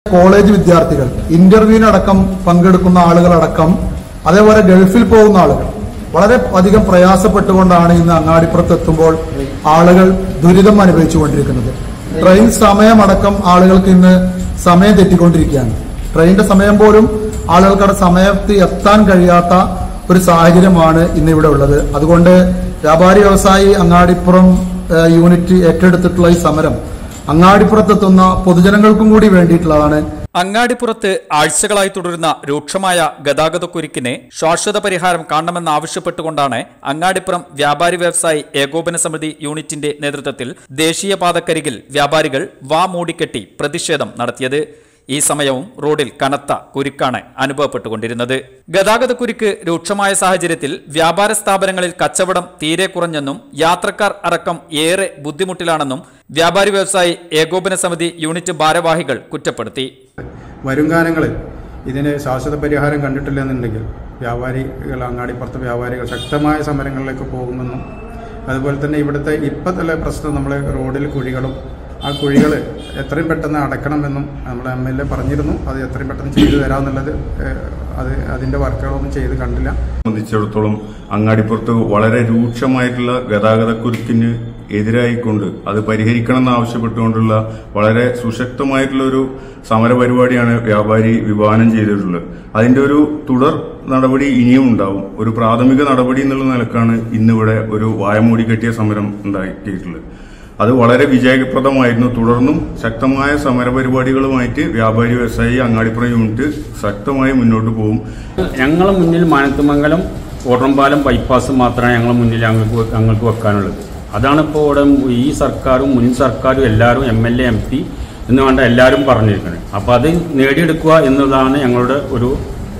College വിദ്യാർത്ഥികൾ ഇന്റർവ്യൂവിനടക്കം പങ്കെടുക്കുന്ന ആളുകളടക്കം അതേപോലെ ഗൾഫിൽ പോകുന്ന ആളുകൾ വളരെ അധികം പ്രയാസപ്പെട്ടുകൊണ്ടാണ് ഇന്ന് അങ്ങാടിപ്പുറത്ത് എത്തുമ്പോൾ ആളുകൾ ദുരിതം അനുഭവിച്ചുകൊണ്ടിരിക്കുന്നത് ട്രെയിൻ സമയമടക്കം ആളുകൾക്ക് ഇന്ന് സമയം തെറ്റിക്കൊണ്ടിരിക്കുകയാണ് ട്രെയിനിന്റെ സമയം പോലും ആളുകൾക്ക് അവിടെ സമയത്ത് എത്താൻ കഴിയാത്ത ഒരു സാഹചര്യമാണ് ഇന്ന് ഇവിടെ ഉള്ളത് അതുകൊണ്ട് വ്യാപാരി വ്യവസായി അങ്ങാടിപ്പുറം ഏഹ്, യൂണിറ്റ് ഏറ്റെടുത്തിട്ടുള്ള ഈ സമരം അങ്ങാടിപ്പുറത്തെത്തുന്ന പൊതുജനങ്ങൾക്കും കൂടി വേണ്ടിയിട്ടുള്ളതാണ് അങ്ങാടിപ്പുറത്ത് ആഴ്ചകളായി തുടരുന്ന രൂക്ഷമായ ഗതാഗതക്കുരുക്കിന് ശാശ്വത പരിഹാരം കാണണമെന്നാവശ്യപ്പെട്ടുകൊണ്ടാണ് അങ്ങാടിപ്പുറം വ്യാപാരി വ്യവസായി ഏകോപന സമിതി യൂണിറ്റിന്റെ നേതൃത്വത്തിൽ ദേശീയപാതക്കരികിൽ വ്യാപാരികൾ വാ മൂടിക്കെട്ടി പ്രതിഷേധം നടത്തിയത് ഈ സമയവും റോഡിൽ കനത്ത കുരുക്കാണ് അനുഭവപ്പെട്ടുകൊണ്ടിരുന്നത് ഗതാഗതക്കുരുക്ക് രൂക്ഷമായ സാഹചര്യത്തിൽ വ്യാപാര സ്ഥാപനങ്ങളിൽ കച്ചവടം തീരെ കുറഞ്ഞെന്നും യാത്രക്കാർ അടക്കം ഏറെ ബുദ്ധിമുട്ടിലാണെന്നും വ്യാപാരി വ്യവസായി ഏകോപന സമിതി യൂണിറ്റ് ഭാരവാഹികൾ കുറ്റപ്പെടുത്തി വരും കാലങ്ങളിൽ ഇതിന് ശാശ്വത പരിഹാരം കണ്ടിട്ടില്ലെന്നുണ്ടെങ്കിൽ വ്യാപാരികൾ അങ്ങാടിപ്പുറത്തെ വ്യാപാരികൾ ശക്തമായ സമരങ്ങളിലേക്ക് പോകുമെന്നും അതുപോലെ തന്നെ ഇവിടുത്തെ ഇപ്പോഴത്തെ പ്രശ്നം നമ്മൾ റോഡിൽ കുഴികളും ആ കുഴികൾ എത്രയും പെട്ടെന്ന് അടക്കണമെന്നും നമ്മുടെ എം എൽ എ പറഞ്ഞിരുന്നു അത് എത്രയും പെട്ടെന്ന് ചെയ്തു തരാമെന്നുള്ളത് ഏഹ്, അത് അതിൻ്റെ വർക്കുകളൊന്നും ചെയ്ത് കണ്ടില്ല സംബന്ധിച്ചിടത്തോളം അങ്ങാടിപ്പുറത്ത് വളരെ രൂക്ഷമായിട്ടുള്ള ഗതാഗതക്കുരുക്കിന് എതിരായിക്കൊണ്ട് അത് പരിഹരിക്കണം ആവശ്യപ്പെട്ടുകൊണ്ടുള്ള വളരെ സുശക്തമായിട്ടുള്ള ഒരു സമര പരിപാടിയാണ് വ്യാപാരി വിഭാവനം ചെയ്തിട്ടുള്ളത് അതിന്റെ ഒരു തുടർ നടപടി ഇനിയും ഉണ്ടാവും ഒരു പ്രാഥമിക നടപടി എന്നുള്ള നിലക്കാണ് ഇന്നിവിടെ ഒരു വായമൂടി കെട്ടിയ സമരം ഉണ്ടാക്കിയിട്ടുള്ളത് അത് വളരെ വിജയപ്രദമായിരുന്നു തുടർന്നും ശക്തമായ സമരപരിപാടികളുമായിട്ട് വ്യാപാരി വ്യവസായി അങ്ങാടിപ്പുറം യൂണിറ്റ് ശക്തമായി മുന്നോട്ട് പോകും ഞങ്ങളെ മുന്നിൽ മാനത്തുമംഗലം ഓട്ടംപാലം ബൈപ്പാസ് മാത്രമാണ് ഞങ്ങളെ മുന്നിൽ ഞങ്ങൾക്ക് വെ- ഞങ്ങൾക്ക് വെക്കാനുള്ളത് അതാണ് ഇപ്പോൾ ഇവിടെ ഈ സർക്കാരും മുൻ സർക്കാരും എല്ലാവരും M L A M P എന്ന് വേണ്ട എല്ലാവരും പറഞ്ഞിരിക്കുന്നത് അപ്പോൾ അത് നേടിയെടുക്കുക എന്നുള്ളതാണ് ഞങ്ങളുടെ ഒരു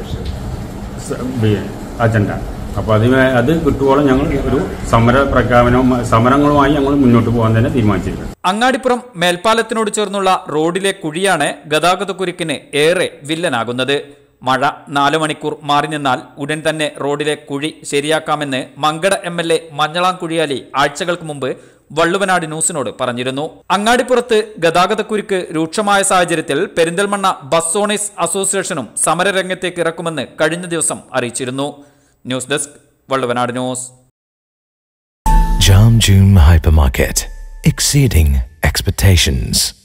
സ- ബി- അജണ്ട അപ്പോൾ അത് വേ- അത് കിട്ടുവോളം ഞങ്ങൾ ഒരു സമര പ്രഖ്യാപനവും സമരങ്ങളുമായി ഞങ്ങൾ മുന്നോട്ട് പോകാൻ തന്നെ തീരുമാനിച്ചിരിക്കുന്നത് അങ്ങാടിപ്പുറം മേൽപ്പാലത്തിനോട് ചേർന്നുള്ള റോഡിലെ കുഴിയാണ് ഗതാഗതക്കുരുക്കിന് ഏറെ വില്ലനാകുന്നത് മഴ നാലു മണിക്കൂർ മാറി നിന്നാൽ ഉടൻ തന്നെ റോഡിലെ കുഴി ശരിയാക്കാമെന്ന് Mankada M L A Manjalam Kuzhiyali ആഴ്ചകൾക്ക് മുമ്പ് വള്ളുവനാട് ന്യൂസിനോട് പറഞ്ഞിരുന്നു അങ്ങാടിപ്പുറത്ത് ഗതാഗതക്കുരുക്ക് രൂക്ഷമായ സാഹചര്യത്തിൽ പെരിന്തൽമണ്ണ ബസ് ഓണേഴ്സ് അസോസിയേഷനും സമരരംഗത്തേക്ക് ഇറക്കുമെന്ന് കഴിഞ്ഞ ദിവസം അറിയിച്ചിരുന്നു news desk Valluvanad news Jam June Hypermarket, exceeding expectations.